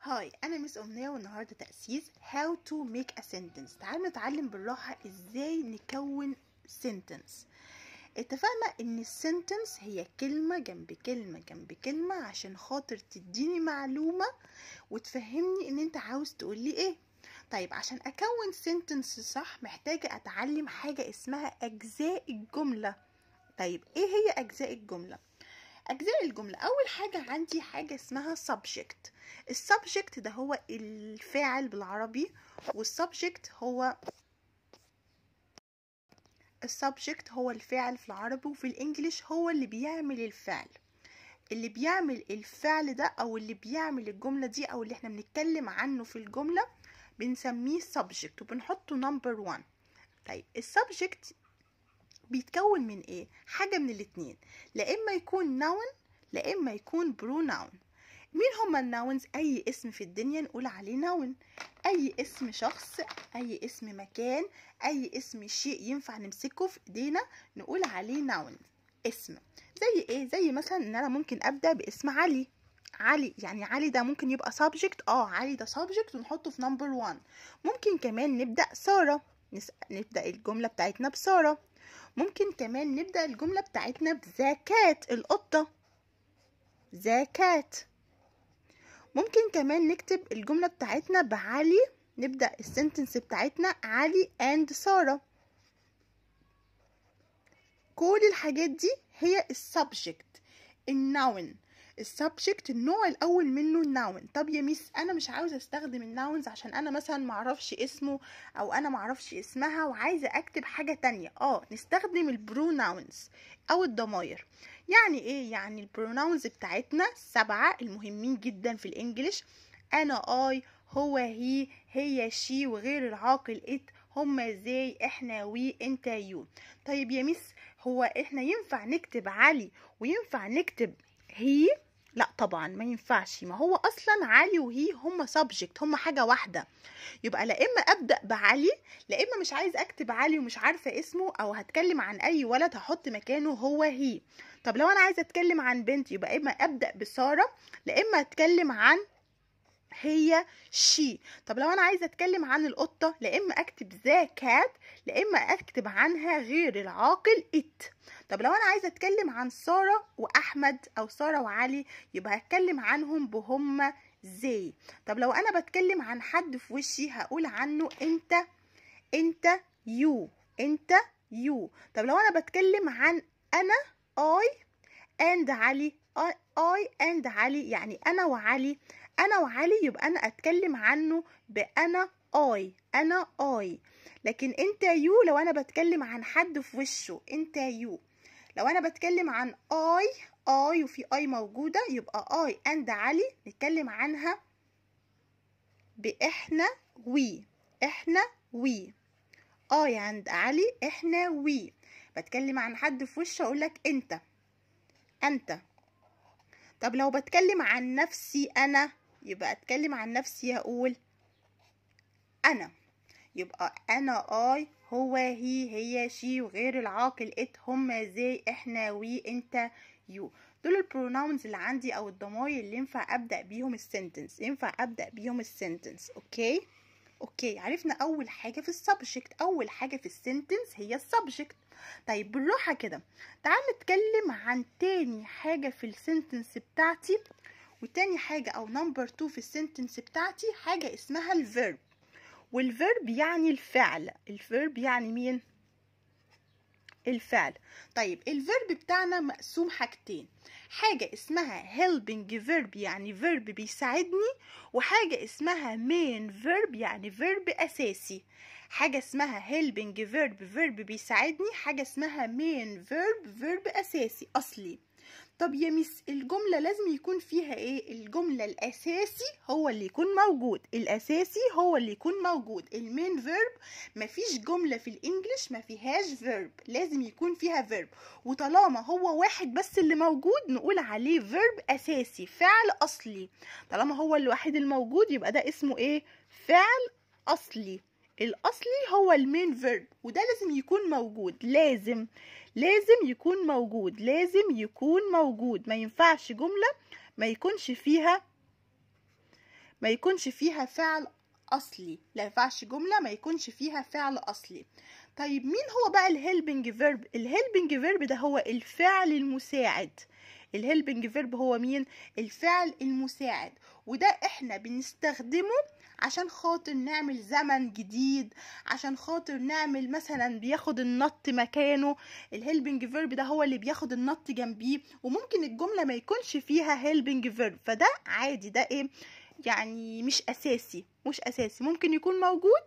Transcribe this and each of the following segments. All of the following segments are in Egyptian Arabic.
هاي انا مس امنيه والنهارده تاسيس how to make a sentence تعالوا نتعلم بالراحه ازاي نكون sentence اتفقنا ان السنتنس هي كلمة جنب كلمة جنب كلمة عشان خاطر تديني معلومة وتفهمني ان انت عاوز تقولي ايه طيب عشان اكون سنتنس صح محتاجة اتعلم حاجة اسمها اجزاء الجملة طيب ايه هي اجزاء الجملة اجزاء الجملة اول حاجة عندي حاجة اسمها subject السبجكت ده هو الفاعل بالعربي والسبجكت هو السبجكت هو الفاعل في العربي وفي الانجليش هو اللي بيعمل الفعل اللي بيعمل الفعل ده او اللي بيعمل الجملة دي او اللي احنا بنتكلم عنه في الجملة بنسميه subject وبنحطه number one طيب السبجكت بيتكون من ايه حاجة من الاتنين لا اما يكون noun لا اما يكون pronoun مين هما الناونز اي اسم في الدنيا نقول عليه ناون اي اسم شخص اي اسم مكان اي اسم شيء ينفع نمسكه في ايدينا نقول عليه ناون اسم زي ايه زي مثلا ان انا ممكن ابدا باسم علي علي يعني علي ده ممكن يبقى subject اه علي ده subject ونحطه في نمبر 1 ممكن كمان نبدا ساره نس... نبدا الجمله بتاعتنا بساره ممكن كمان نبدا الجمله بتاعتنا بذاكات القطه ذاكات ممكن كمان نكتب الجملة بتاعتنا بعلي نبدأ السنتنس بتاعتنا علي and سارة كل الحاجات دي هي السبجكت الناون السبجكت النوع الاول منه الناون طب يا ميس انا مش عاوزه استخدم الناونز عشان انا مثلا معرفش اسمه او انا معرفش اسمها وعايزه اكتب حاجه تانية اه نستخدم البروناونز او الضماير يعني ايه يعني البروناونز بتاعتنا سبعة المهمين جدا في الانجليش انا اي هو هي هي شي وغير العاقل ات هما زي احنا وي انت يو طيب يا ميس هو احنا ينفع نكتب علي وينفع نكتب هي لا طبعا ما ينفعش ما هو اصلا علي وهي هما سبجكت هما حاجه واحده يبقى لا اما ابدا بعلي لا اما مش عايز اكتب علي ومش عارفه اسمه او هتكلم عن اي ولد هحط مكانه هو هي طب لو انا عايزه اتكلم عن بنت يبقى اما ابدا بساره لا اما اتكلم عن هي شي طب لو انا عايزه اتكلم عن القطه لا اما اكتب ذا كات لا اما اكتب عنها غير العاقل ات طب لو انا عايزه اتكلم عن ساره واحمد او ساره وعلي يبقى هتكلم عنهم بهم زي طب لو انا بتكلم عن حد في وشي هقول عنه انت انت يو انت يو طب لو انا بتكلم عن انا اي اند علي اي اند علي يعني انا وعلي انا وعلي يبقى انا اتكلم عنه بانا اي انا اي لكن انت يو لو انا بتكلم عن حد في وشه انت يو لو انا بتكلم عن اي اي وفي اي موجوده يبقى اي اند علي نتكلم عنها باحنا وي احنا وي اي اند علي احنا وي بتكلم عن حد في وشه اقول لك انت انت طب لو بتكلم عن نفسي انا يبقى اتكلم عن نفسي هقول انا يبقى انا اي هو هي هي شي وغير العاقل ات هما زي احنا وي انت يو دول البروناونز اللي عندي او الضماير اللي ينفع ابدا بيهم السنتنس ينفع ابدا بيهم السنتنس اوكي اوكي عرفنا اول حاجه في السبجكت اول حاجه في السنتنس هي السبجكت طيب بالراحه كده تعال نتكلم عن تاني حاجه في السنتنس بتاعتي وتاني حاجه او نمبر 2 في السنتنس بتاعتي حاجه اسمها الفيرب والفيرب يعني الفعل الفيرب يعني مين الفعل طيب الفيرب بتاعنا مقسوم حاجتين حاجة اسمها helping verb يعني verb بيساعدني وحاجة اسمها main verb يعني verb أساسي حاجة اسمها helping verb verb بيساعدني حاجة اسمها main verb verb أساسي أصلي طب يا ميس الجملة لازم يكون فيها ايه الجملة الاساسي هو اللي يكون موجود الاساسي هو اللي يكون موجود المين فيرب مفيش جملة في الانجليش ما فيهاش فيرب لازم يكون فيها فيرب وطالما هو واحد بس اللي موجود نقول عليه فيرب اساسي فعل اصلي طالما هو الوحيد الموجود يبقى ده اسمه ايه فعل اصلي الاصلي هو المين فيرب وده لازم يكون موجود لازم لازم يكون موجود لازم يكون موجود ما ينفعش جملة ما يكونش فيها ما يكونش فيها فعل اصلي لا ينفعش جمله ما يكونش فيها فعل اصلي طيب مين هو بقى الهيلبنج فيرب الهيلبنج فيرب ده هو الفعل المساعد الهيلبنج فيرب هو مين الفعل المساعد وده احنا بنستخدمه عشان خاطر نعمل زمن جديد عشان خاطر نعمل مثلا بياخد النط مكانه الهيلبنج فيرب ده هو اللي بياخد النط جنبيه وممكن الجمله ما يكونش فيها هيلبنج فيرب فده عادي ده ايه يعني مش اساسي مش اساسي ممكن يكون موجود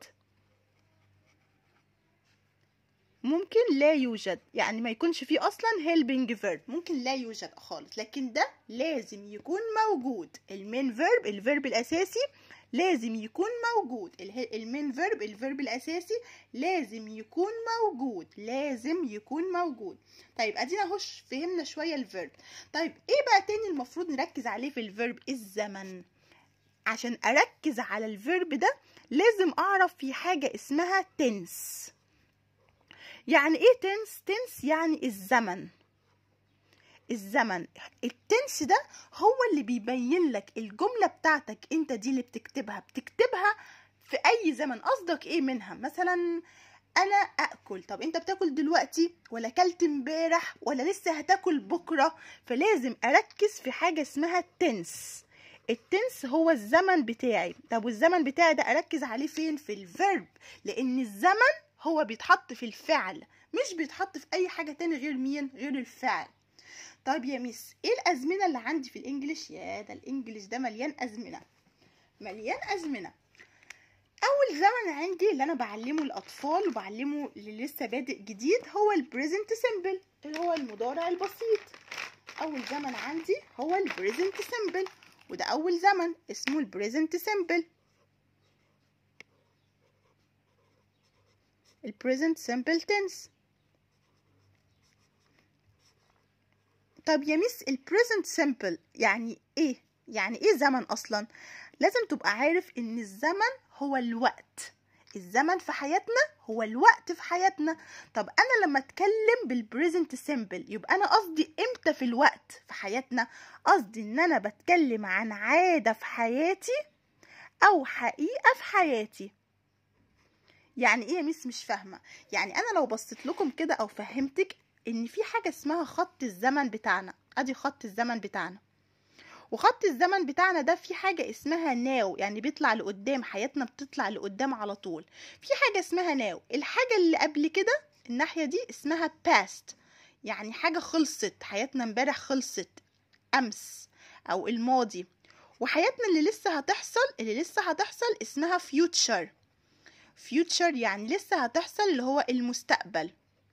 ممكن لا يوجد يعني ما يكونش فيه اصلا helping verb ممكن لا يوجد خالص لكن ده لازم يكون موجود المين فيرب الفيرب الاساسي لازم يكون موجود المين فيرب الفيرب الاساسي لازم يكون موجود لازم يكون موجود طيب ادينا هوش فهمنا شويه الفيرب طيب ايه بقى تاني المفروض نركز عليه في الفيرب الزمن عشان اركز على الفيرب ده لازم اعرف في حاجه اسمها tense يعني ايه تنس تنس يعني الزمن الزمن التنس ده هو اللي بيبين لك الجمله بتاعتك انت دي اللي بتكتبها بتكتبها في اي زمن قصدك ايه منها مثلا انا اكل طب انت بتاكل دلوقتي ولا اكلت امبارح ولا لسه هتاكل بكره فلازم اركز في حاجه اسمها التنس التنس هو الزمن بتاعي طب والزمن بتاعي ده اركز عليه فين في الفيرب لان الزمن هو بيتحط في الفعل مش بيتحط في اي حاجه تاني غير مين غير الفعل طيب يا ميس ايه الازمنه اللي عندي في الانجليش يا ده الانجليش ده مليان ازمنه مليان ازمنه اول زمن عندي اللي انا بعلمه الاطفال وبعلمه اللي لسه بادئ جديد هو البريزنت سيمبل اللي هو المضارع البسيط اول زمن عندي هو البريزنت سيمبل وده اول زمن اسمه البريزنت سيمبل البريزنت سيمبل تنس طب يا ميس البريزنت سيمبل يعني ايه يعني ايه زمن اصلا لازم تبقى عارف ان الزمن هو الوقت الزمن في حياتنا هو الوقت في حياتنا طب انا لما اتكلم بالبريزنت سيمبل يبقى انا قصدي امتى في الوقت في حياتنا قصدي ان انا بتكلم عن عاده في حياتي او حقيقه في حياتي يعني ايه يا ميس مش فاهمه يعني انا لو بصيت لكم كده او فهمتك ان في حاجه اسمها خط الزمن بتاعنا ادي خط الزمن بتاعنا وخط الزمن بتاعنا ده في حاجة اسمها ناو يعني بيطلع لقدام حياتنا بتطلع لقدام على طول في حاجة اسمها ناو الحاجة اللي قبل كده الناحية دي اسمها past يعني حاجة خلصت حياتنا امبارح خلصت أمس أو الماضي وحياتنا اللي لسه هتحصل اللي لسه هتحصل اسمها future future يعني لسه هتحصل اللي هو المستقبل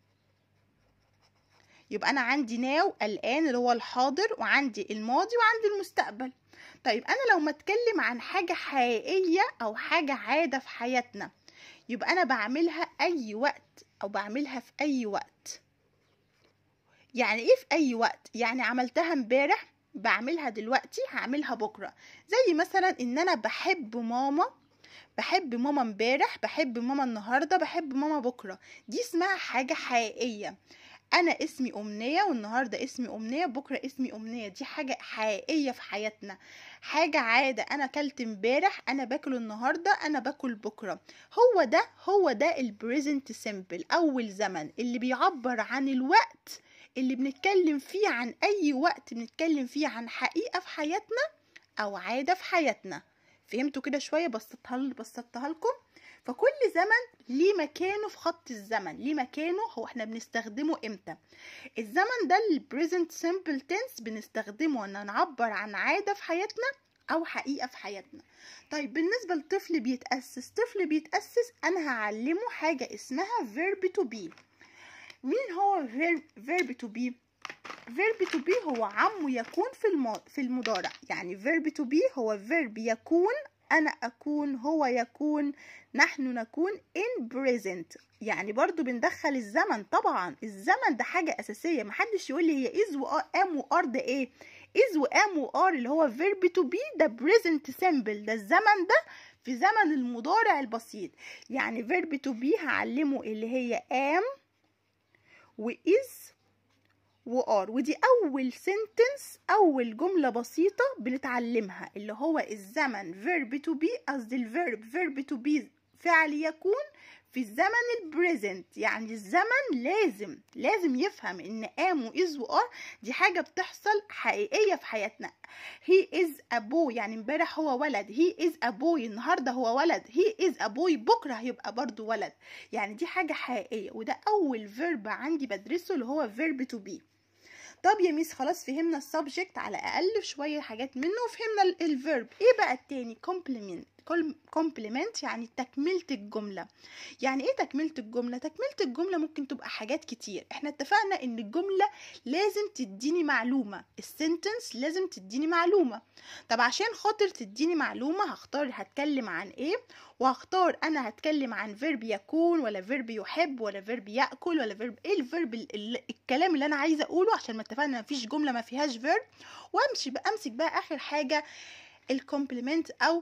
يبقى انا عندي ناو الان اللي هو الحاضر وعندي الماضي وعندي المستقبل طيب انا لو ما اتكلم عن حاجه حقيقيه او حاجه عاده في حياتنا يبقى انا بعملها اي وقت او بعملها في اي وقت يعني ايه في اي وقت يعني عملتها امبارح بعملها دلوقتي هعملها بكره زي مثلا ان انا بحب ماما بحب ماما امبارح بحب ماما النهارده بحب ماما بكره دي اسمها حاجه حقيقيه انا اسمي امنيه والنهارده اسمي امنيه بكره اسمي امنيه دي حاجه حقيقيه في حياتنا حاجه عاده انا اكلت امبارح انا باكل النهارده انا باكل بكره هو ده هو ده البريزنت سيمبل اول زمن اللي بيعبر عن الوقت اللي بنتكلم فيه عن اي وقت بنتكلم فيه عن حقيقه في حياتنا او عاده في حياتنا فهمتوا كده شويه بسطتها بسطتها لكم فكل زمن ليه مكانه في خط الزمن ليه مكانه هو احنا بنستخدمه امتى الزمن ده البريزنت سيمبل تنس بنستخدمه ان نعبر عن عاده في حياتنا او حقيقه في حياتنا طيب بالنسبه لطفل بيتاسس طفل بيتاسس انا هعلمه حاجه اسمها verb to be مين هو verb to be verb to be هو عم يكون في المو... في المضارع يعني verb to be هو verb يكون أنا أكون هو يكون نحن نكون in present يعني برضو بندخل الزمن طبعا الزمن ده حاجة أساسية محدش يقول لي هي is و am و are ده إيه is و am و are اللي هو verb to be ده present simple ده الزمن ده في زمن المضارع البسيط يعني verb to be هعلمه اللي هي am و is وار ودي اول سنتنس اول جمله بسيطه بنتعلمها اللي هو الزمن verb to be قصدي الفيرب verb to be فعل يكون في الزمن البريزنت يعني الزمن لازم لازم يفهم ان ام واز وار دي حاجه بتحصل حقيقيه في حياتنا he is a boy يعني امبارح هو ولد he is a boy النهارده هو ولد he is a boy بكره هيبقى برضو ولد يعني دي حاجه حقيقيه وده اول فيرب عندي بدرسه اللي هو verb to be طب يا ميس خلاص فهمنا السبجكت على الاقل شويه حاجات منه وفهمنا الفيرب ايه بقى التاني كومبلمنت كومبلمنت يعني تكملة الجملة يعني ايه تكملة الجملة تكملة الجملة ممكن تبقى حاجات كتير احنا اتفقنا ان الجملة لازم تديني معلومة السنتنس لازم تديني معلومة طب عشان خاطر تديني معلومة هختار هتكلم عن ايه وهختار انا هتكلم عن فيرب يكون ولا فيرب يحب ولا فيرب ياكل ولا فيرب ايه الفيرب الكلام اللي انا عايزه اقوله عشان ما اتفقنا مفيش جمله ما فيهاش فيرب وامشي بقى امسك بقى اخر حاجه الكومبلمنت او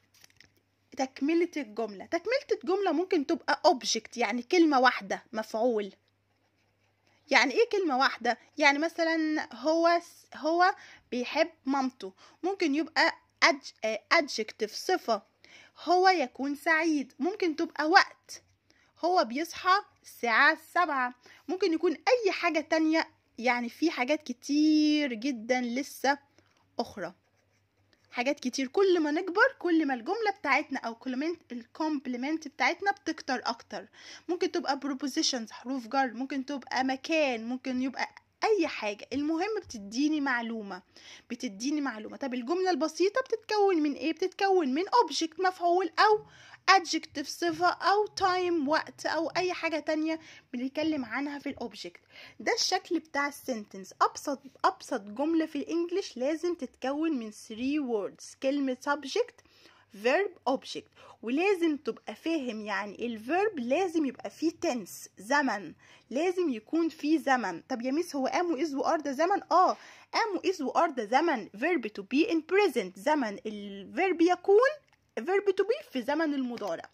تكملة الجملة تكملة الجملة ممكن تبقى object يعني كلمة واحدة مفعول يعني ايه كلمة واحدة يعني مثلا هو هو بيحب مامته ممكن يبقى adjective صفة هو يكون سعيد ممكن تبقى وقت هو بيصحى الساعة سبعة ممكن يكون أي حاجة تانية يعني في حاجات كتير جدا لسه أخرى حاجات كتير كل ما نكبر كل ما الجمله بتاعتنا او الكومبلمنت بتاعتنا بتكتر اكتر ممكن تبقى prepositions حروف جر ممكن تبقى مكان ممكن يبقى اي حاجه المهم بتديني معلومه بتديني معلومه طب الجمله البسيطه بتتكون من ايه بتتكون من object مفعول او adjective صفة أو time وقت أو أي حاجة تانية بنتكلم عنها في الأوبجكت ده الشكل بتاع السنتنس أبسط أبسط جملة في الإنجليش لازم تتكون من 3 words كلمة subject verb object ولازم تبقى فاهم يعني الفيرب لازم يبقى فيه tense زمن لازم يكون فيه زمن طب يا ميس هو am و is و are ده زمن اه am و is و are ده زمن verb to be in present زمن الفيرب يكون verb to be في زمن المضارع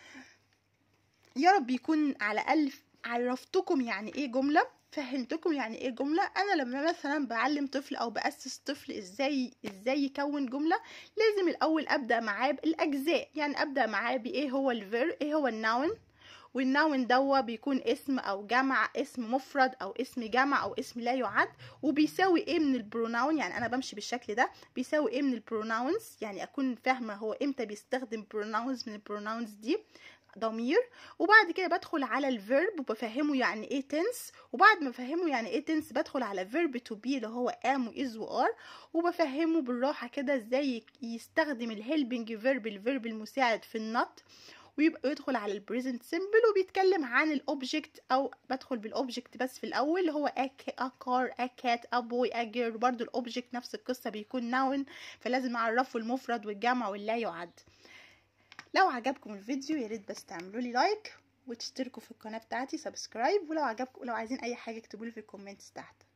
يا رب يكون على الأقل عرفتكم يعني ايه جملة فهمتكم يعني ايه جملة انا لما مثلا بعلم طفل او بأسس طفل ازاي ازاي يكون جملة لازم الاول ابدأ معاه بالاجزاء يعني ابدأ معاه بايه هو الفير ايه هو الناون والناون دوا بيكون اسم او جمع اسم مفرد او اسم جمع او اسم لا يعد وبيساوي ايه من البروناون يعني انا بمشي بالشكل ده بيساوي ايه من البروناونز يعني اكون فاهمه هو امتى بيستخدم بروناونز من البروناونز دي ضمير وبعد كده بدخل على الفيرب وبفهمه يعني ايه تنس وبعد ما بفهمه يعني ايه تنس بدخل على فيرب تو بي اللي هو ام واز وار وبفهمه بالراحه كده ازاي يستخدم الهيلبنج فيرب الفيرب المساعد في النط ويبقى يدخل على البريزنت سيمبل وبيتكلم عن الاوبجكت او بدخل بالاوبجكت بس في الاول اللي هو a car a cat a boy a girl برضو الاوبجكت نفس القصه بيكون ناون فلازم اعرفه المفرد والجمع واللا يعد لو عجبكم الفيديو يا ريت بس تعملوا لي لايك وتشتركوا في القناه بتاعتي سبسكرايب ولو عجبكم لو عايزين اي حاجه اكتبوا لي في الكومنتس تحت